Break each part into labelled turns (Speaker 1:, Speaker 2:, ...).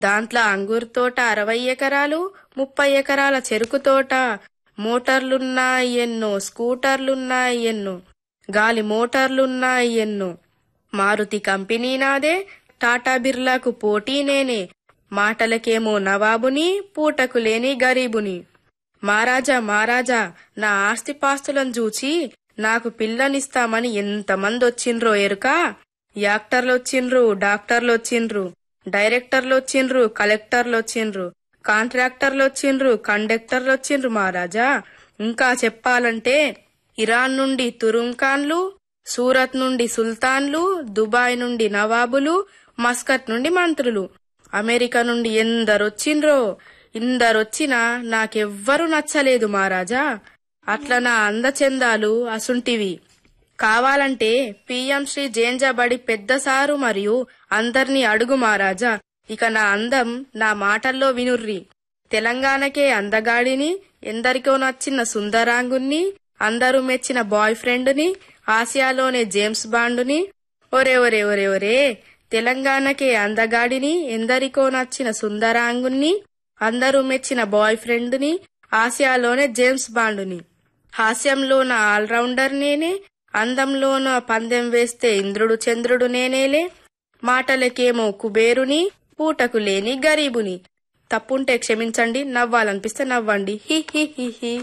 Speaker 1: దాంట్లో అంగూరు తోట అరవై ఎకరాలు ముప్పై ఎకరాల చెరుకు తోట మోటార్లున్నాయి ఎన్నో స్కూటర్లున్నాయి ఎన్నో గాలి మోటార్లున్నాయి ఎన్నో మారుతి కంపెనీ నాదే టాటా బిర్లాకు పోటీ నేనే మాటలకేమో నవాబుని పూటకు లేని గరీబుని మహారాజా మహారాజా నా ఆస్తిపాస్తులను చూచి నాకు పిల్లనిస్తామని ఎంతమంది వచ్చిండ్రో ఎరుక యాక్టర్లు వచ్చిండ్రు డాక్టర్లు వచ్చిండ్రు డైరెక్టర్లు వచ్చిండ్రు కలెక్టర్లు వచ్చిండ్రు కాంట్రాక్టర్లు వచ్చిండ్రు కండక్టర్లు వచ్చిండ్రు మహారాజా ఇంకా చెప్పాలంటే ఇరాన్ నుండి తురుంఖాన్లు సూరత్ నుండి సుల్తాన్లు దుబాయ్ నుండి నవాబులు మస్కట్ నుండి మంత్రులు అమెరికా నుండి ఎందరొచ్చిండ్రో ఇందరొచ్చినా నాకెవ్వరూ నచ్చలేదు మహారాజా అట్లా నా అందచందాలు అసుంటివి కావాలంటే పిఎం శ్రీ జేంజబడి పెద్ద సారు మరియు అందర్నీ అడుగు మహారాజా ఇక నా అందం నా మాటల్లో వినుర్రి తెలంగాణకే అందగాడిని ఎందరికో నచ్చిన సుందరాంగుణ్ణి అందరూ మెచ్చిన బాయ్ ఫ్రెండ్ని ఆసియాలోనే జేమ్స్ బాండుని ఒరే ఒరే ఒరే ఒరే తెలంగాణకే అందగాడిని ఎందరికో నచ్చిన సుందరాంగుణ్ణి అందరూ మెచ్చిన బాయ్ ఫ్రెండ్ని ఆసియాలోనే జేమ్స్ బాండుని హాస్యంలోన ఆల్రౌండర్ నేనే అందంలోన పందెం వేస్తే ఇంద్రుడు చంద్రుడు నేనేలే మాటలకేమో కుబేరుని పూటకు లేని గరీబుని తప్పుంటే క్షమించండి నవ్వాలనిపిస్తే నవ్వండి హి హి హి హి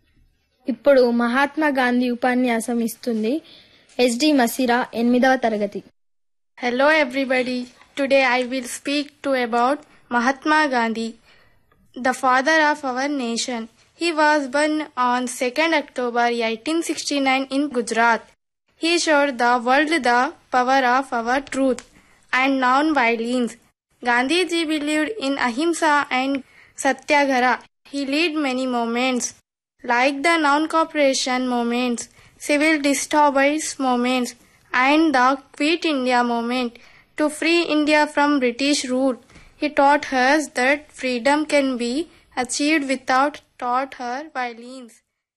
Speaker 2: ఇప్పుడు మహాత్మా గాంధీ ఉపన్యాసం ఇస్తుంది ఎస్డి మసిరా ఎనిమిదవ తరగతి
Speaker 3: Hello everybody. Today I will speak to about Mahatma Gandhi, the father of our nation. He was born on 2nd October 1869 in Gujarat. He showed the world the power of our truth and non-violence. Gandhiji believed in ahimsa and satyagraha. He led many movements like the non-cooperation movements, civil disturbance movements, and the Quit India movement to free India from British rule. He taught us that freedom can be achieved without taught her violence.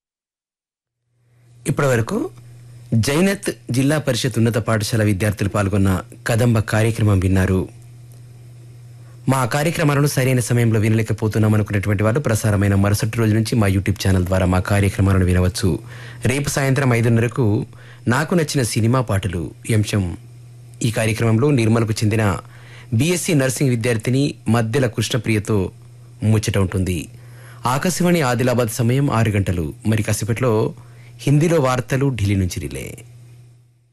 Speaker 4: ఇప్పటివరకు జైనత్ జిల్లా పరిషత్ ఉన్నత పాఠశాల విద్యార్థులు పాల్గొన్న కదంబ కార్యక్రమం విన్నారు మా కార్యక్రమాలను సరైన సమయంలో వినలేకపోతున్నాం అనుకున్నటువంటి వారు ప్రసారమైన మరుసటి రోజు నుంచి మా యూట్యూబ్ ఛానల్ ద్వారా మా కార్యక్రమాలను వినవచ్చు రేపు సాయంత్రం ఐదున్నరకు నాకు నచ్చిన సినిమా పాటలు ఈ అంశం ఈ కార్యక్రమంలో నిర్మలకు చెందిన బీఎస్సీ నర్సింగ్ విద్యార్థిని మద్దెల కృష్ణప్రియతో ముచ్చట ఉంటుంది ఆకాశవాణి ఆదిలాబాద్ సమయం ఆరు గంటలు మరి కాసేపట్లో హిందీలో వార్తలు ఢిల్లీ నుంచి రిలే